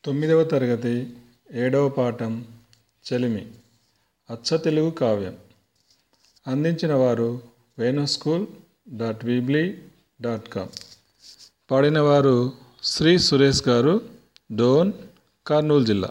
తొమ్మిదవ తరగతి ఏడవ పాఠం చెలిమి అచ్చ తెలుగు కావ్యం అందించిన వారు Venu school dot Weebly dot com పాడినవారు శ్రీ సురేష్ గారు డోన్ కర్నూలు జిల్లా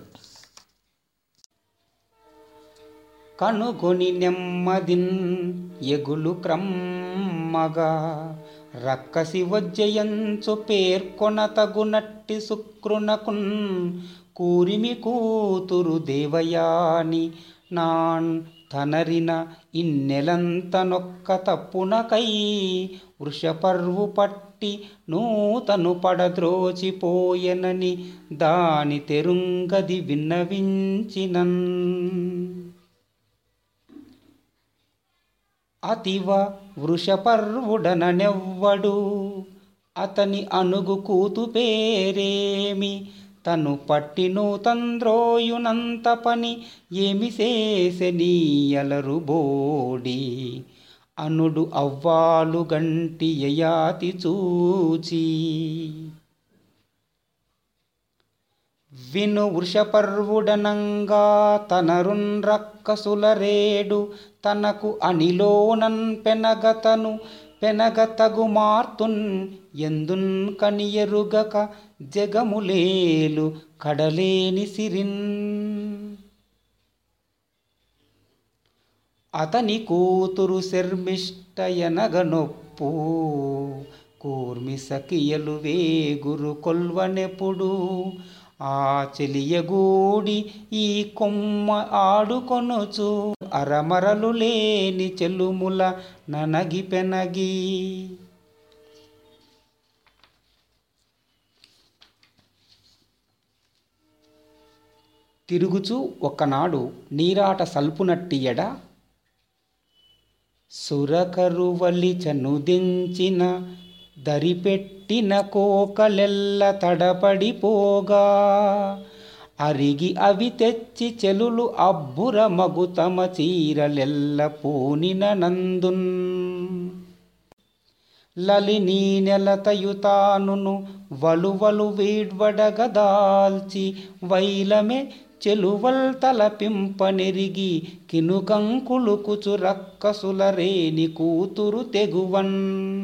కనుగొని నెమ్మదిన్ ఎగులు క్రమ్మగా రక్కసి వజ్జయంచు పేర్కొన తగునట్టి శుక్రునకున్ కూరిమి కూతురు దేవయాని నాన్ తనరిన ఇన్నెలంత నొక్క తప్పునకై వృషపర్వు పట్టి నూతను పడద్రోచిపోయెనని దాని తెరుంగది విన్నవించినన్ అతివ వృషపర్వుడననెవ్వడు అతని అనుగు కూతు పేరేమి తను పట్టిను తంద్రోయునంత పని ఏమి చేసెనీయలరు బోడి అనుడు అవ్వాలు గంటి యయాతి చూచి విను వృషపర్వుడనంగా తనరున్ రక్కసులరేడు తనకు అనిలోనన్ పెనగతను పెనగతగు మార్తున్ ఎందున్ కనియరుగక జగములేలు కడలేని సిరిన్ అతని కూతురు శర్మిష్టయనగనొప్పు కూర్మి సఖియలు వేగురు కొల్వనెప్పుడు ఆ చెలియగూడి ఈ కొమ్మ ఆడుకొనుచు అరమరలు లేని చెలుముల ననగి పెనగి తిరుగుచు ఒకనాడు నీరాట సల్పునట్టియడ సురకరువలి చనుదించిన దరిపెట్టిన కోకలెల్ల తడపడిపోగా అరిగి అవి తెచ్చి చెలులు అబ్బుర మగు తమ చీరలెల్ల పూనిన నందున్ లలినీ నెలతయుతానును వలువలు వీడ్వడగదాల్చి వైలమే చెలువల్ తలపింపనెరిగి కినుకంకులు కుచు రక్కసుల రేని కూతురు తెగువన్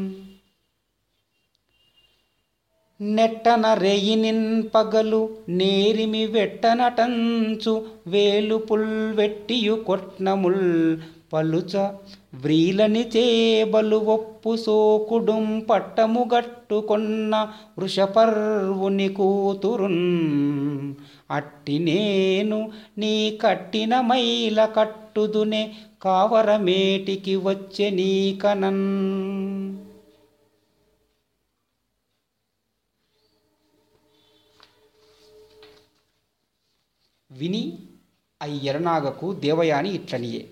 నెట్టన రేయినిన్ పగలు నేరిమి వెట్టనటంచు వేలు పుల్వెట్టియు కొట్నముల్ పలుచ వ్రీలని చేబలు ఒప్పు సోకుడుం పట్టము గట్టుకొన్న వృషపర్వుని కూతురున్ అట్టి నేను నీ కట్టిన మైల కట్టుదునే కావరమేటికి వచ్చె నీకనన్ విని అయ్యరనాగకు దేవయాని ఇట్లనియే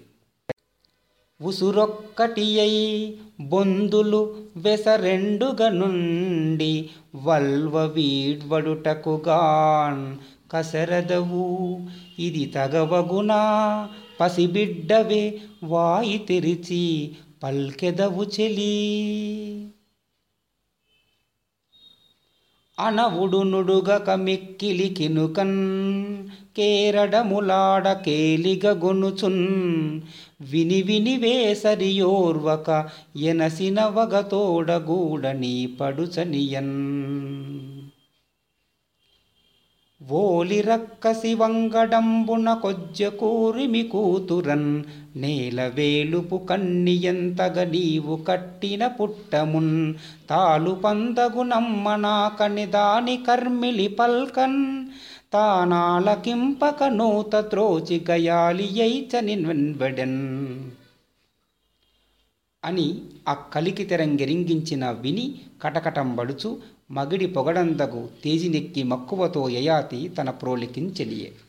ఉసురొక్కటియై బొందులు వెసరెండుగ నుండి వల్వ వీడ్వడుటకుగాన్ కసరదవు ఇది తగవగునా పసిబిడ్డవే వాయి తెరిచి పల్కెదవు చెలి అనవుడు నుడుగక మిక్కిలి కినుకన్ కేరడములాడ కేలిగ గొనుచున్ విని విని వేసరియోర్వక ఎనసిన వగతోడగూడ నీ పడుచనియన్ ఓలి రక్కసి వంగడంబున కొజ్జ కూరిమి కూతురన్ నేల వేలుపు కన్నియంతగ నీవు కట్టిన పుట్టమున్ తాలు పందగు నమ్మనాకని దాని కర్మిలి పల్కన్ తానాలకింపక నూత త్రోచి గయాలి యైచని వెన్వెడెన్ అని ఆ కలికి తెరంగెరింగించిన విని కటకటంబడుచు మగిడి పొగడందగు తేజినెక్కి మక్కువతో యయాతి తన ప్రోలికించెలియే